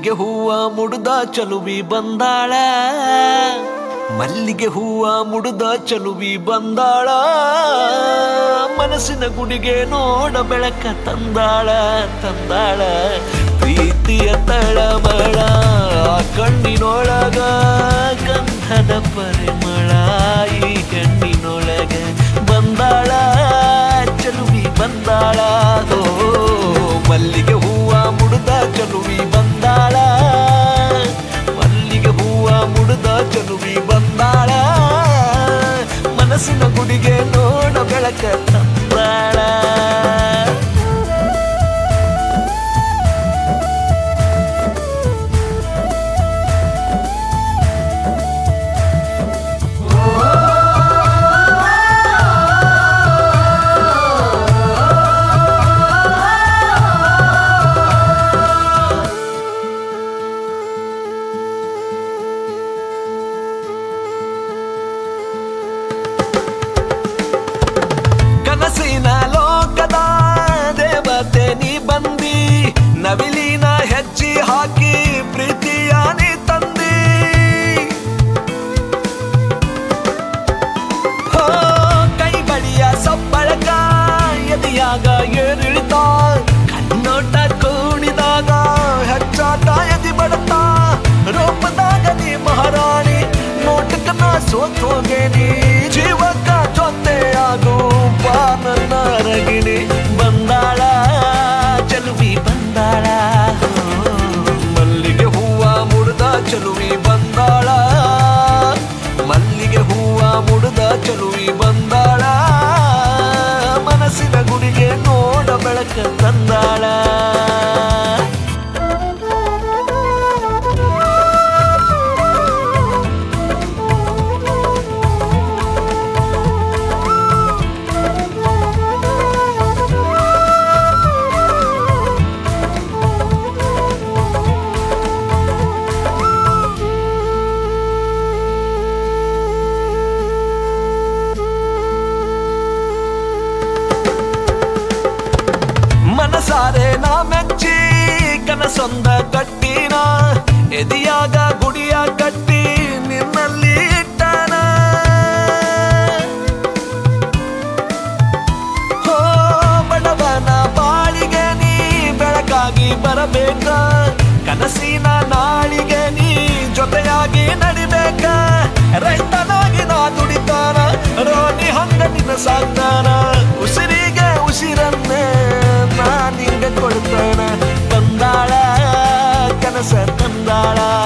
ಮಲ್ಲಿಗೆ ಹೂವ ಮುಡುದ ಚಲುವಿ ಬಂದಾಳ ಮಲ್ಲಿಗೆ ಹೂವ ಮುಡುದ ಚಲುವಿ ಬಂದಾಳ ಮನಸ್ಸಿನ ಗುಡಿಗೆ ನೋಡ ಬೆಳಕ ತಂದಾಳ ತಂದಾಳ ಪ್ರೀತಿಯ ತಳಮಳ ಆ ಕಣ್ಣಿನೊಳಗ ಗಂಧದ ಪರಿಮಳ ಈ ಹೆಣ್ಣಿನೊಳಗ ಬಂದಾಳ ಚಲುವಿ ಬಂದಾಳ ಓ ಮಲ್ಲಿಗೆ ಹೂವ ಮುಡುದ ಚಲುವಿ ಬಂದಾಳ ಮಲ್ಲಿಗೆ ಹೂವ ಮುಡುದ ಚಲುವಿ ಬಂದಾಳ ಮನಸ್ಸಿನ ಗುಡಿಗೆ ನೋಡ ಬೆಳಕ ತಂದಾಳ ಕನಸಿನ ಲೋಕದ ದೇವತೆ ನೀ ಬಂದಿ ನವಿಲಿನ ಹೆಜ್ಜೆ ಹಾಕಿ ಪ್ರೀತಿಯ ನೀ ತಂದಿ ಹೋ, ಕೈ ಬಳಿಯ ಸಬ್ಬಳಕ ಎದೆಯಾಗ ಏರಿಳಿತ ಕಣ್ಣೋಟ ಕೂಡಿದಾಗ ಹೆಚ್ಚಾತ ಎದಿ ಬಡತ ರೂಪದಾಗ ನೀ ಮಹಾರಾಣಿ ನೋಟಕ್ಕ ನಾ ಸೋತ್ ಹೋಗೇನಿ ಜೀವಕ್ಕ ಜೊತೆಯಾಗು ಬಾ ನನ್ನ ರಗಿಣಿ ಬಂದಾಳ ಚಲುವಿ ಬಂದಾಳ ಹೋ, ಮಲ್ಲಿಗೆ ಹೂವ ಮುಡ್ದ ಚಲುವಿ ಬಂದಾಳ ಮಲ್ಲಿಗೆ ಹೂವ ಮುಡ್ದ ಚಲುವಿ ಬಂದಾಳ ಮನಸ್ಸಿನ ಗುಡಿಗೆ ನೋಡ ಬೆಳಕ ತಂದಾಳ ಮನಸಾರೆ ನಾ ಮೆಚ್ಚಿ ಕನಸೊಂದ ಕಟ್ಟಿನ ಎದಿಯಾಗ ಗುಡಿಯ ಕಟ್ಟಿ ನಿನ್ನಲ್ಲಿ ಇಟ್ಟನ ಹೋ ಬಡವನ ಬಾಳಿಗೆ ನೀ ಬೆಳಕಾಗಿ ಬರಬೇಕ ಕನಸಿನ ನಾಳಿಗೆ ನೀ ಜೊತೆಯಾಗಿ ನಡಿಬೇಕ ರೈತನಾಗಿ ನಾ ದುಡಿತಾನ ರೋನಿ ಹಂಗ ನಿನ್ನ ಸಾಕ್ತಾನ ಉಸಿರಿಗೆ ಉಸಿರನ್ನೇ ನಾ ನಿಂಗ ಕೊಡ್ತಾನ ತಂದಾಳ ಕನಸ ತಂದಾಳ